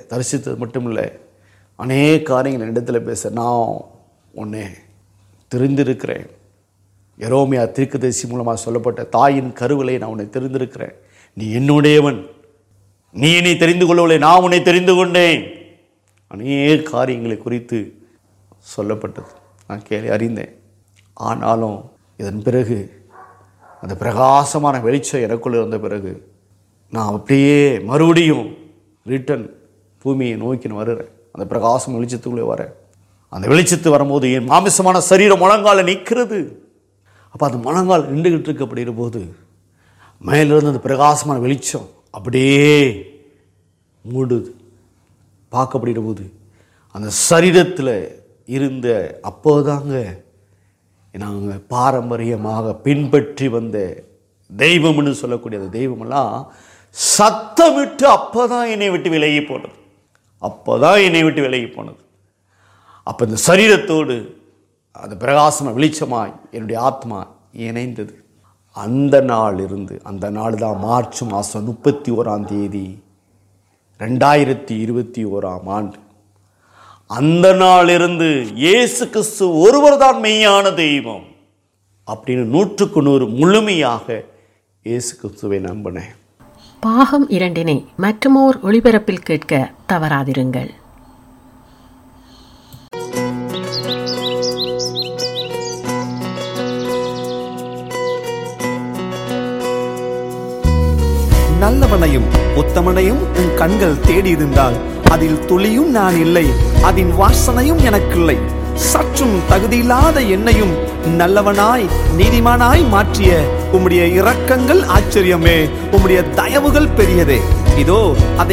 தரிசித்தது மட்டும் இல்லை அநேக காரியங்கள் இடத்துல பேச நான் உன்னை தெரிந்திருக்கிறேன் எரோமியா தீர்க்கதரிசி மூலமாக சொல்லப்பட்ட தாயின் கருவிலை நான் உன்னை தெரிந்திருக்கிறேன் நீ என்னுடையவன் நீ என்னை தெரிந்து கொள்ளவில்லை நான் உன்னை தெரிந்து கொண்டேன் அநேக காரியங்களை குறித்து சொல்லப்பட்டது நான் கேள்வி அறிந்தேன் ஆனாலும் இதன் பிறகு அந்த பிரகாசமான வெளிச்சம் எனக்குள்ளே இருந்த பிறகு நான் அப்படியே மறுபடியும் ரிட்டன் பூமியை நோக்கி நான் வருகிறேன் அந்த பிரகாசம் வெளிச்சத்துக்குள்ளே வரேன் அந்த வெளிச்சத்து வரும்போது என் மாமிசமான சரீரம் முழங்கால நிற்கிறது அப்போ அந்த முழங்கால் நின்றுகிட்டு இருக்கு அப்படிங்கிற போது மேலிருந்து அந்த பிரகாசமான வெளிச்சம் அப்படியே மூடுது பார்க்கப்படுகிற போது அந்த சரீரத்தில் இருந்த அப்போதாங்க நாங்கள் பாரம்பரியமாக பின்பற்றி வந்த தெய்வம்னு சொல்லக்கூடிய அந்த தெய்வமெல்லாம் சத்தமிட்டு அப்போ தான் என்னை விட்டு விலகி போனது அப்போ தான் என்னை விட்டு விலகி போனது அப்போ இந்த சரீரத்தோடு அந்த பிரகாசமாக வெளிச்சமாய் என்னுடைய ஆத்மா இணைந்தது அந்த நாள் இருந்து அந்த நாள் தான் மார்ச் மாதம் முப்பத்தி ஓராம் தேதி ரெண்டாயிரத்தி இருபத்தி ஓராம் ஆண்டு அந்த நாளிலிருந்து இயேசு கிறிஸ்து ஒருவர் தான் மெய்யான தெய்வம் அப்படின்னு நூற்றுக்கு நூறு முழுமையாக இயேசு கிறிஸ்துவை நம்பினேன் பாகம் இரண்டினை மற்றுமோர் ஒளிபரப்பில் கேட்க தவறாதிருங்கள் நல்லவனையும் உத்தமனையும் உன் கண்கள் தேடியிருந்தால் அதில் துளியும் நான் இல்லை அதன் வாசனையும் எனக்கில்லை சற்றும் தகுதியில்லாத என்னையும் நல்லவனாய் நீதிமானாய் மாற்றிய உம்முடைய இரக்கங்கள் ஆச்சரியமே உம்முடைய தயவுகள் பெரியதே இதோ அதை